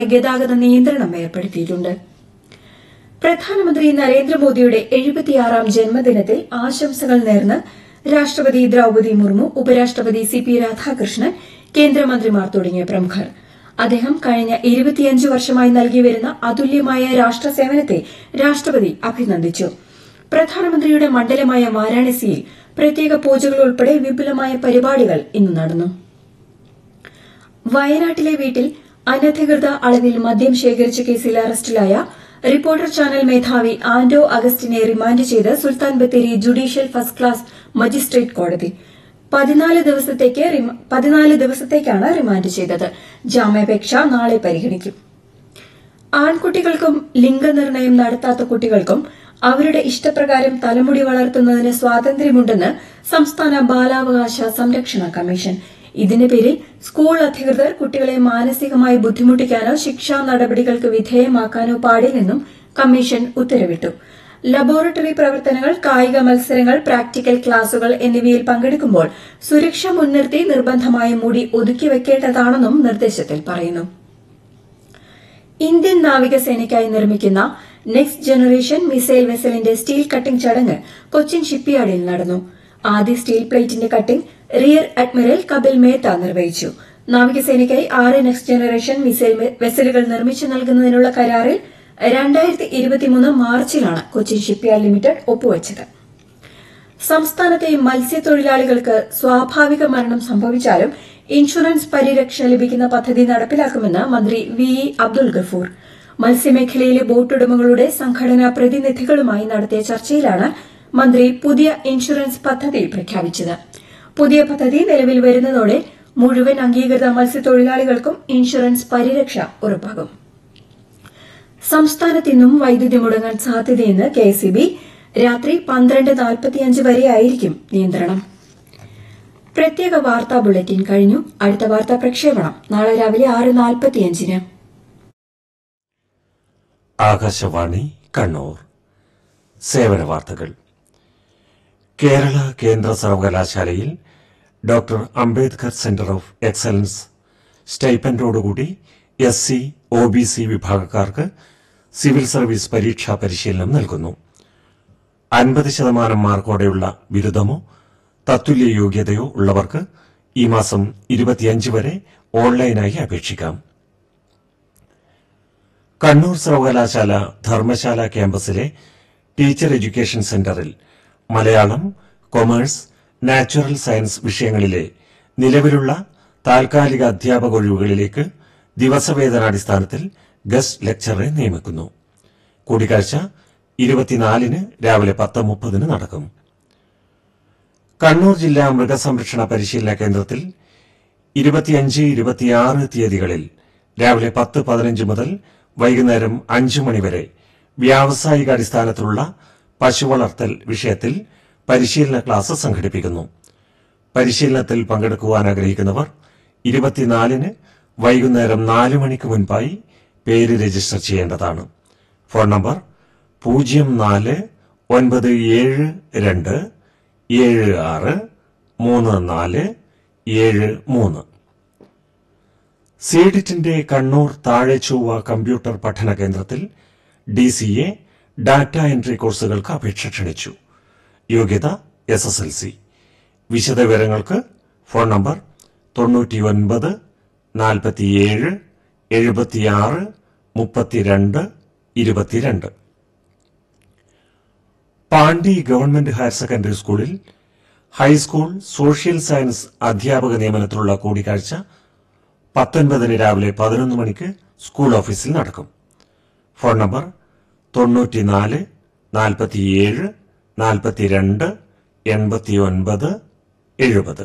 ഗതാഗത നിയന്ത്രണം ഏർപ്പെടുത്തിയിട്ടുണ്ട് പ്രധാനമന്ത്രി നരേന്ദ്രമോദിയുടെ എഴുപത്തിയാറാം ജന്മദിനത്തിൽ ആശംസകൾ നേർന്ന് രാഷ്ട്രപതി ദ്രൌപതി മുർമു ഉപരാഷ്ട്രപതി സി പി രാധാകൃഷ്ണൻ കേന്ദ്രമന്ത്രിമാർ തുടങ്ങിയ പ്രമുഖർ അദ്ദേഹം കഴിഞ്ഞ ഇരുപത്തിയഞ്ച് വർഷമായി നൽകിവരുന്ന അതുല്യമായ രാഷ്ട്രസേവനത്തെ രാഷ്ട്രപതി അഭിനന്ദിച്ചു പ്രധാനമന്ത്രിയുടെ മണ്ഡലമായ വാരാണസിയിൽ പ്രത്യേക പൂജകൾ ഉൾപ്പെടെ വിപുലമായ പരിപാടികൾ ഇന്ന് നടന്നു വയനാട്ടിലെ വീട്ടിൽ അനധികൃത അളവിൽ മദ്യം ശേഖരിച്ച കേസിൽ അറസ്റ്റിലായ റിപ്പോർട്ടർ ചാനൽ മേധാവി ആന്റോ അഗസ്റ്റിനെ റിമാൻഡ് ചെയ്ത് Sultan Bathery judicial first class magistrate കോടതി പതിനാല് ദിവസത്തേക്ക് റിമ- പതിനാല് ദിവസത്തേക്കാണ് റിമാൻഡ് ചെയ്തത് ജാമ്യാപേക്ഷ നാളെ പരിഗണിക്കും ആൺകുട്ടികൾക്കും ലിംഗനിർണയം നടത്താത്ത കുട്ടികൾക്കും അവരുടെ ഇഷ്ടപ്രകാരം തലമുടി വളർത്തുന്നതിന് സ്വാതന്ത്ര്യമുണ്ടെന്ന് സംസ്ഥാന ബാലാവകാശ സംരക്ഷണ കമ്മീഷൻ ഇതിന്റെ പേരിൽ സ്കൂൾ അധികൃതർ കുട്ടികളെ മാനസികമായി ബുദ്ധിമുട്ടിക്കാനോ ശിക്ഷാ നടപടികൾക്ക് വിധേയമാക്കാനോ പാടില്ലെന്നും കമ്മീഷൻ ഉത്തരവിട്ടു ലബോറട്ടറി പ്രവർത്തനങ്ങൾ കായിക മത്സരങ്ങൾ പ്രാക്ടിക്കൽ ക്ലാസുകൾ എന്നിവയിൽ പങ്കെടുക്കുമ്പോൾ സുരക്ഷ മുൻനിർത്തി നിർബന്ധമായും മുടി ഒതുക്കി വെക്കേണ്ടതാണെന്നും നിർദ്ദേശത്തിൽ പറയുന്നു ഇന്ത്യൻ നാവികസേനയ്ക്കായി നിർമ്മിക്കുന്ന നെക്സ്റ്റ് ജനറേഷൻ മിസൈൽ വെസലിന്റെ സ്റ്റീൽ കട്ടിംഗ് ചടങ്ങ് കൊച്ചിൻ ഷിപ്പ്യാർഡിൽ നടന്നു ആദ്യ സ്റ്റീൽ പ്ലേറ്റിന്റെ cutting rear admiral Kapil Mehta നിർവഹിച്ചു നാവികസേനയ്ക്കായി ആറ് നെക്സ്റ്റ് ജനറേഷൻ മിസൈൽ വെ- വെസലുകൾ നിർമ്മിച്ചു നൽകുന്നതിനുള്ള കരാറിൽ രണ്ടായിരത്തി ഇരുപത്തിമൂന്ന് മാർച്ചിലാണ് കൊച്ചിൻ ഷിപ്പ്യാർഡ് ലിമിറ്റഡ് ഒപ്പുവച്ചത് സംസ്ഥാനത്തെ മത്സ്യത്തൊഴിലാളികൾക്ക് സ്വാഭാവിക മരണം സംഭവിച്ചാലും ഇൻഷുറൻസ് പരിരക്ഷ ലഭിക്കുന്ന പദ്ധതി നടപ്പിലാക്കുമെന്ന് മന്ത്രി വി ഇ അബ്ദുൽ ഗഫൂർ മത്സ്യമേഖലയിലെ ബോട്ടുടമകളുടെ സംഘടനാ പ്രതിനിധികളുമായി നടത്തിയ ചർച്ചയിലാണ് മന്ത്രി പുതിയ ഇൻഷുറൻസ് പദ്ധതി പ്രഖ്യാപിച്ചത് പുതിയ പദ്ധതി നിലവിൽ വരുന്നതോടെ മുഴുവൻ അംഗീകൃത മത്സ്യത്തൊഴിലാളികൾക്കും ഇൻഷുറൻസ് പരിരക്ഷ ഉറപ്പാകും സംസ്ഥാനത്ത് ഇന്നും വൈദ്യുതി മുടങ്ങാൻ സാധ്യതയെന്ന് കെ എസ് രാത്രി പന്ത്രണ്ട് നാൽപ്പത്തിയഞ്ച് വരെയായിരിക്കും നിയന്ത്രണം പ്രത്യേക വാർത്താ ബുള്ളറ്റിൻ കഴിഞ്ഞു അടുത്ത വാർത്താ പ്രക്ഷേപണം നാളെ രാവിലെ ആറ് നാൽപ്പത്തിയഞ്ചിന് ആകാശവാണി കണ്ണൂർ സേവന വാർത്തകൾ കേരള കേന്ദ്ര സർവകലാശാലയിൽ doctor Ambedkar centre of excellence സ്റ്റൈപ്പൻഡോടുകൂടി S C O B C വിഭാഗക്കാർക്ക് സിവിൽ സർവീസ് പരീക്ഷാ പരിശീലനം നൽകുന്നു അൻപത് ശതമാനം മാർക്കോടെയുള്ള ബിരുദമോ തത്തുല്യ യോഗ്യതയോ ഉള്ളവർക്ക് ഈ മാസം ഇരുപത്തിയഞ്ച് വരെ ഓൺലൈനായി അപേക്ഷിക്കാം കണ്ണൂർ സർവകലാശാല ധർമ്മശാല ക്യാമ്പസിലെ ടീച്ചർ എഡ്യൂക്കേഷൻ സെന്ററിൽ മലയാളം കൊമേഴ്സ് നാച്ചുറൽ സയൻസ് വിഷയങ്ങളിലെ നിലവിലുള്ള താൽക്കാലിക അധ്യാപക ഒഴിവുകളിലേക്ക് ദിവസവേതനാടിസ്ഥാനത്തിൽ ഗസ്റ്റ് ലെക്ചറെ നിയമിക്കുന്നു കൂടിക്കാഴ്ച ഇരുപത്തിനാലിന് രാവിലെ പത്ത് മുപ്പതിന് നടക്കും കണ്ണൂർ ജില്ലാ മൃഗസംരക്ഷണ പരിശീലന കേന്ദ്രത്തിൽ ഇരുപത്തിയഞ്ച് ഇരുപത്തിയാറ് തീയതികളിൽ രാവിലെ പത്ത് പതിനഞ്ച് മുതൽ വൈകുന്നേരം അഞ്ചു മണിവരെ വ്യാവസായിക അടിസ്ഥാനത്തിലുള്ള പശു വളർത്തൽ വിഷയത്തിൽ പരിശീലന ക്ലാസ് സംഘടിപ്പിക്കുന്നു പരിശീലനത്തിൽ പങ്കെടുക്കുവാൻ ആഗ്രഹിക്കുന്നവർ ഇരുപത്തിനാലിന് വൈകുന്നേരം നാല് മണിക്ക് മുൻപായി പേര് രജിസ്റ്റർ ചെയ്യേണ്ടതാണ് ഫോൺ നമ്പർ പൂജ്യം നാല് ഒൻപത് ഏഴ് രണ്ട് ഏഴ് ആറ് മൂന്ന് നാല് ഏഴ് മൂന്ന് സീഡിറ്റിന്റെ കണ്ണൂർ താഴെ ചൊവ്വ കമ്പ്യൂട്ടർ പഠന കേന്ദ്രത്തിൽ D C A data entry കോഴ്സുകൾക്ക് അപേക്ഷ ക്ഷണിച്ചു യോഗ്യത എസ് എസ് എൽ സി വിശദവിവരങ്ങൾക്ക് ഫോൺ നമ്പർ തൊണ്ണൂറ്റി ഒൻപത് നാൽപ്പത്തിയേഴ് എഴുപത്തിയാറ് മുപ്പത്തിരണ്ട് ഇരുപത്തിരണ്ട് പാണ്ഡി ഗവൺമെന്റ് ഹയർ സെക്കൻഡറി സ്കൂളിൽ ഹൈസ്കൂൾ സോഷ്യൽ സയൻസ് അധ്യാപക നിയമനത്തിലുള്ള കൂടിക്കാഴ്ച പത്തൊൻപതിന് രാവിലെ പതിനൊന്ന് മണിക്ക് സ്കൂൾ ഓഫീസിൽ നടക്കും ഫോൺ നമ്പർ തൊണ്ണൂറ്റിനാല് നാൽപ്പത്തിയേഴ് നാൽപ്പത്തിരണ്ട് എൺപത്തിയൊൻപത് എഴുപത്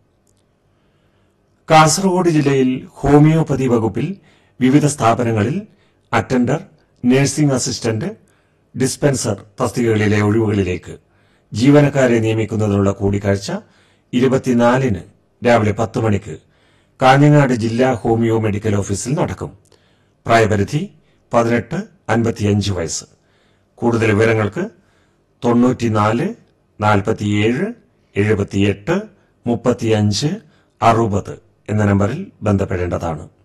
കാസർഗോഡ് ജില്ലയിൽ ഹോമിയോപ്പതി വകുപ്പിൽ വിവിധ സ്ഥാപനങ്ങളിൽ അറ്റൻഡർ നഴ്സിംഗ് അസിസ്റ്റന്റ് ഡിസ്പെൻസർ തസ്തികകളിലെ ഒഴിവുകളിലേക്ക് ജീവനക്കാരെ നിയമിക്കുന്നതിനുള്ള കൂടിക്കാഴ്ച ഇരുപത്തിനാലിന് രാവിലെ പത്ത് മണിക്ക് കാഞ്ഞങ്ങാട് ജില്ലാ ഹോമിയോ മെഡിക്കൽ ഓഫീസിൽ നടക്കും പ്രായപരിധി പതിനെട്ട് അൻപത്തിയഞ്ച് വയസ്സ് കൂടുതൽ വിവരങ്ങൾക്ക് തൊണ്ണൂറ്റിനാല് നാൽപ്പത്തിയേഴ് എഴുപത്തിയെട്ട് മുപ്പത്തിയഞ്ച് അറുപത് എന്ന നമ്പറിൽ ബന്ധപ്പെടേണ്ടതാണ്